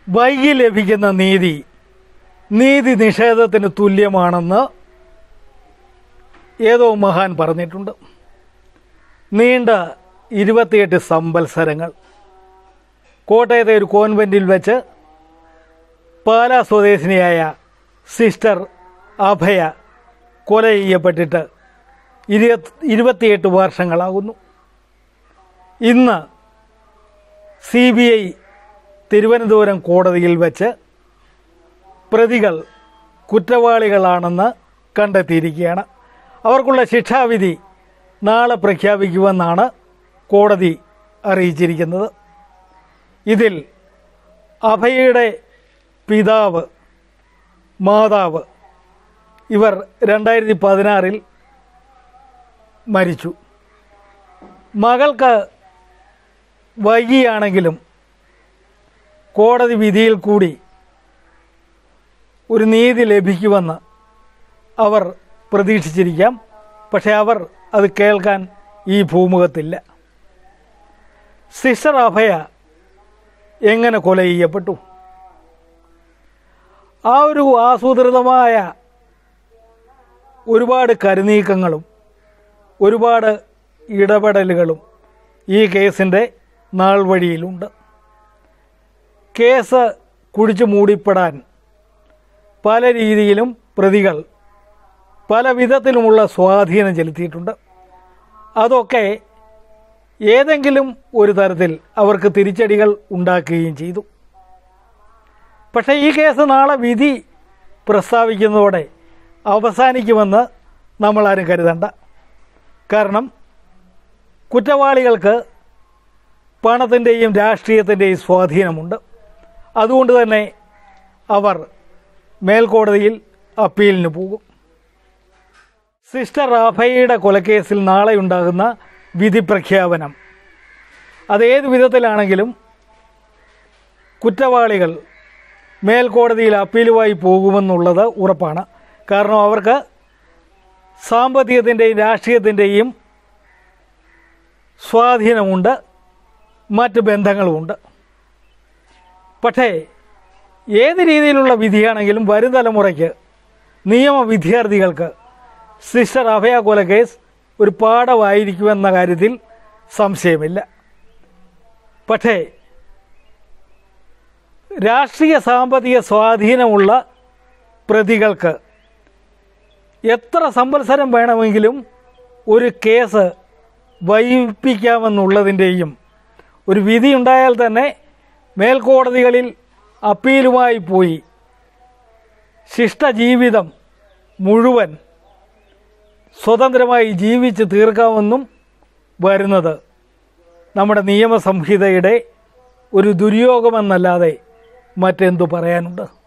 വൈകി ലഭിക്കുന്ന നീതി നീതി നിഷേധത്തിന് തുല്യമാണെന്ന് ഏതോ മഹാൻ പറഞ്ഞിട്ടുണ്ട് നീണ്ട ഇരുപത്തിയെട്ട് സംവത്സരങ്ങൾ കോട്ടയത്തെ ഒരു കോൺവെൻറ്റിൽ വെച്ച് പാലാ സ്വദേശിനിയായ സിസ്റ്റർ അഭയ കൊല ചെയ്യപ്പെട്ടിട്ട് ഇരുപത്തി ഇരുപത്തിയെട്ട് വർഷങ്ങളാകുന്നു ഇന്ന് സി ബി ഐ തിരുവനന്തപുരം കോടതിയിൽ വെച്ച് പ്രതികൾ കുറ്റവാളികളാണെന്ന് കണ്ടെത്തിയിരിക്കുകയാണ് അവർക്കുള്ള ശിക്ഷാവിധി നാളെ പ്രഖ്യാപിക്കുമെന്നാണ് കോടതി അറിയിച്ചിരിക്കുന്നത് ഇതിൽ അഭയയുടെ പിതാവ് മാതാവ് ഇവർ രണ്ടായിരത്തി പതിനാറിൽ മരിച്ചു മകൾക്ക് വൈകിയാണെങ്കിലും കോടതി വിധിയിൽ കൂടി ഒരു നീതി ലഭിക്കുമെന്ന് അവർ പ്രതീക്ഷിച്ചിരിക്കാം പക്ഷേ അവർ അത് കേൾക്കാൻ ഈ ഭൂമുഖത്തില്ല സിസ്റ്റർ അഭയ എങ്ങനെ കൊല ചെയ്യപ്പെട്ടു ആ ഒരു ആസൂത്രിതമായ ഒരുപാട് കരുനീക്കങ്ങളും ഒരുപാട് ഇടപെടലുകളും ഈ കേസിൻ്റെ നാൾ വഴിയിലുണ്ട് കേസ് കുഴിച്ചു മൂടിപ്പെടാൻ പല രീതിയിലും പ്രതികൾ പല വിധത്തിലുമുള്ള സ്വാധീനം ചെലുത്തിയിട്ടുണ്ട് അതൊക്കെ ഏതെങ്കിലും ഒരു തരത്തിൽ അവർക്ക് തിരിച്ചടികൾ ഉണ്ടാക്കുകയും ചെയ്തു പക്ഷേ ഈ കേസ് നാളെ വിധി പ്രസ്താവിക്കുന്നതോടെ അവസാനിക്കുമെന്ന് നമ്മളാരും കരുതണ്ട കാരണം കുറ്റവാളികൾക്ക് പണത്തിൻ്റെയും രാഷ്ട്രീയത്തിൻ്റെയും സ്വാധീനമുണ്ട് അതുകൊണ്ട് തന്നെ അവർ മേൽക്കോടതിയിൽ അപ്പീലിന് പോകും സിസ്റ്റർ റാഫയുടെ കൊലക്കേസിൽ നാളെ ഉണ്ടാകുന്ന വിധി പ്രഖ്യാപനം അതേത് വിധത്തിലാണെങ്കിലും കുറ്റവാളികൾ മേൽക്കോടതിയിൽ അപ്പീലുമായി പോകുമെന്നുള്ളത് ഉറപ്പാണ് കാരണം അവർക്ക് സാമ്പത്തികത്തിൻ്റെയും രാഷ്ട്രീയത്തിൻ്റെയും സ്വാധീനമുണ്ട് മറ്റ് ബന്ധങ്ങളുമുണ്ട് പക്ഷേ ഏത് രീതിയിലുള്ള വിധിയാണെങ്കിലും വരും തലമുറയ്ക്ക് നിയമ വിദ്യാർത്ഥികൾക്ക് സിസ്റ്റർ അഭയ കൊലക്കേസ് ഒരു പാഠമായിരിക്കുമെന്ന കാര്യത്തിൽ സംശയമില്ല പക്ഷേ രാഷ്ട്രീയ സാമ്പത്തിക സ്വാധീനമുള്ള പ്രതികൾക്ക് എത്ര സംവത്സരം വേണമെങ്കിലും ഒരു കേസ് വൈകിപ്പിക്കാമെന്നുള്ളതിൻ്റെയും ഒരു വിധി ഉണ്ടായാൽ തന്നെ മേൽക്കോടതികളിൽ അപ്പീലുമായി പോയി ശിഷ്ടജീവിതം മുഴുവൻ സ്വതന്ത്രമായി ജീവിച്ച് തീർക്കാമെന്നും വരുന്നത് നമ്മുടെ നിയമസംഹിതയുടെ ഒരു ദുര്യോഗമെന്നല്ലാതെ മറ്റെന്തു പറയാനുണ്ട്